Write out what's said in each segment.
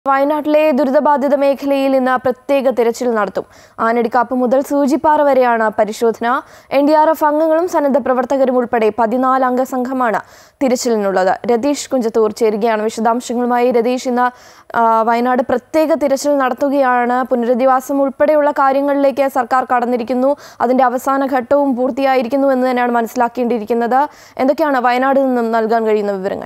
വയനാട്ടിലെ ദുരിതബാധിത മേഖലയിൽ ഇന്ന് പ്രത്യേക തിരച്ചിൽ നടത്തും ആനടിക്കാപ്പ് മുതൽ സൂചിപ്പാറ വരെയാണ് പരിശോധന എൻ ഡി ആർ എഫ് അംഗങ്ങളും സന്നദ്ധ പ്രവർത്തകരും ഉൾപ്പെടെ പതിനാല് അംഗ സംഘമാണ് തിരച്ചിലിനുള്ളത് രതീഷ് കുഞ്ചത്തൂർ ചേരുകയാണ് വിശദാംശങ്ങളുമായി രതീഷ് ഇന്ന് ആ, വയനാട് പ്രത്യേക തിരച്ചിൽ നടത്തുകയാണ് പുനരധിവാസം ഉൾപ്പെടെയുള്ള കാര്യങ്ങളിലേക്ക് സർക്കാർ കടന്നിരിക്കുന്നു അതിന്റെ അവസാന ഘട്ടവും പൂർത്തിയായിരിക്കുന്നു എന്ന് തന്നെയാണ് മനസ്സിലാക്കേണ്ടിയിരിക്കുന്നത് എന്തൊക്കെയാണ് വയനാട് നിന്നും നൽകാൻ കഴിയുന്ന വിവരങ്ങൾ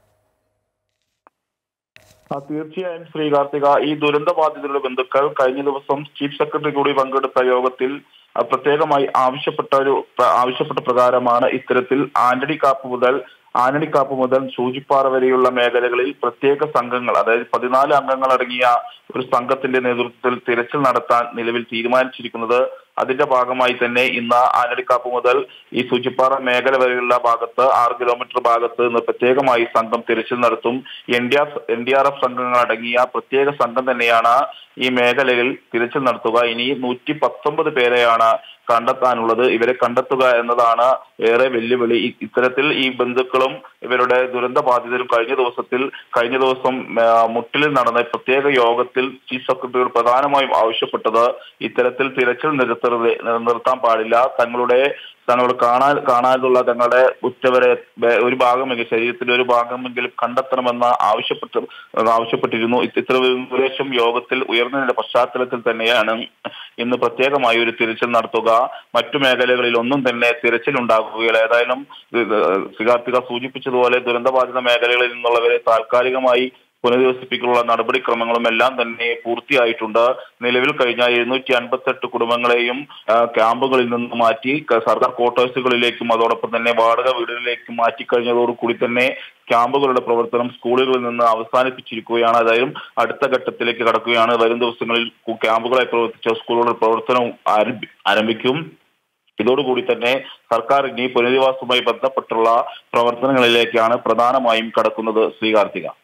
ആ, തീർച്ചയായും ശ്രീ കാർത്തിക ഈ ദുരന്ത ബാധിതരുടെ ബന്ധുക്കൾ കഴിഞ്ഞ ദിവസം ചീഫ് സെക്രട്ടറി കൂടി പങ്കെടുത്ത യോഗത്തിൽ ആ, പ്രത്യേകമായി ആവശ്യപ്പെട്ട ഒരു പ്ര- ആവശ്യപ്പെട്ട പ്രകാരമാണ് ഇത്തരത്തിൽ ആന്റണി കാപ്പ് മുതൽ ആന്റണി കാപ്പ് മുതൽ സൂചിപ്പാറ വരെയുള്ള മേഖലകളിൽ പ്രത്യേക സംഘങ്ങൾ അതായത് പതിനാല് അംഗങ്ങൾ അടങ്ങിയ ഒരു സംഘത്തിന്റെ നേതൃത്വത്തിൽ തിരച്ചിൽ നടത്താൻ നിലവിൽ തീരുമാനിച്ചിരിക്കുന്നത് അതിന്റെ ഭാഗമായി തന്നെ ഇന്ന് ആനടിക്കാപ്പ് മുതൽ ഈ സൂചിപ്പാറ മേഖല വരെയുള്ള ഭാഗത്ത് ആറ് കിലോമീറ്റർ ഭാഗത്ത് ഇന്ന് പ്രത്യേകമായി സംഘം തിരച്ചിൽ നടത്തും N D R N D R F സംഘങ്ങൾ അടങ്ങിയ പ്രത്യേക സംഘം തന്നെയാണ് ഈ മേഖലയിൽ തിരച്ചിൽ നടത്തുക ഇനി നൂറ്റി പത്തൊമ്പത് പേരെയാണ് കണ്ടെത്താനുള്ളത് ഇവരെ കണ്ടെത്തുക എന്നതാണ് ഏറെ വെല്ലുവിളി ഇ- ഇത്തരത്തിൽ ഈ ബന്ധുക്കളും ഇവരുടെ ദുരന്ത ബാധിതരും കഴിഞ്ഞ ദിവസത്തിൽ കഴിഞ്ഞ ദിവസം ആ, മുട്ടിലിൽ നടന്ന പ്രത്യേക യോഗത്തിൽ ചീഫ് സെക്രട്ടറിയോട് പ്രധാനമായും ആവശ്യപ്പെട്ടത് ഇത്തരത്തിൽ തിരച്ചിൽ നിർത്തരുത് നിർത്താൻ പാടില്ല തങ്ങളുടെ തങ്ങളോട് കാണാൻ കാണാനുള്ള തങ്ങളുടെ ഉറ്റവരെ ബെ- ഒരു ഭാഗമെങ്കിലും ശരീരത്തിന്റെ ഒരു ഭാഗമെങ്കിലും കണ്ടെത്തണമെന്ന് ആവശ്യപ്പെട്ട് ആവശ്യപ്പെട്ടിരുന്നു ഇത് ഇത്ര ഒരു നിർദ്ദേശം യോഗത്തിൽ ഉയർന്നതിന്റെ പശ്ചാത്തലത്തിൽ തന്നെയാണ് ഇന്ന് പ്രത്യേകമായി ഒരു തിരച്ചിൽ നടത്തുക മറ്റു മേഖലകളിൽ ഒന്നും തന്നെ തിരച്ചിൽ ഉണ്ടാകുകയില്ല ഏതായാലും ഇത് ശ്രീകാർത്തിക സൂചിപ്പിച്ചതുപോലെ ദുരന്തബാധിത മേഖലകളിൽ നിന്നുള്ളവരെ താൽക്കാലികമായി പുനരധിവസിപ്പിക്കാനുള്ള നടപടിക്രമങ്ങളും എല്ലാം തന്നെ പൂർത്തിയായിട്ടുണ്ട് നിലവിൽ കഴിഞ്ഞ എഴുന്നൂറ്റി അൻപത്തെട്ട് കുടുംബങ്ങളെയും ആ, ക്യാമ്പുകളിൽ നിന്ന് മാറ്റി ക- സർക്കാർ ക്വാർട്ടേഴ്സുകളിലേക്കും അതോടൊപ്പം തന്നെ വാടക വീടുകളിലേക്കും മാറ്റിക്കഴിഞ്ഞതോടുകൂടി തന്നെ ക്യാമ്പുകളുടെ പ്രവർത്തനം സ്കൂളുകളിൽ നിന്ന് അവസാനിപ്പിച്ചിരിക്കുകയാണ് അതായത് അടുത്ത ഘട്ടത്തിലേക്ക് കടക്കുകയാണ് വരും ദിവസങ്ങളിൽ കു- ക്യാമ്പുകളെ പ്രവർത്തിച്ച സ്കൂളുകളുടെ പ്രവർത്തനം ആരംഭി ആരംഭിക്കും ഇതോടുകൂടി തന്നെ സർക്കാർ ഇനി പുനരധിവാസവുമായി ബന്ധപ്പെട്ടുള്ള പ്രവർത്തനങ്ങളിലേക്കാണ് പ്രധാനമായും കടക്കുന്നത് ശ്രീ കാർത്തിക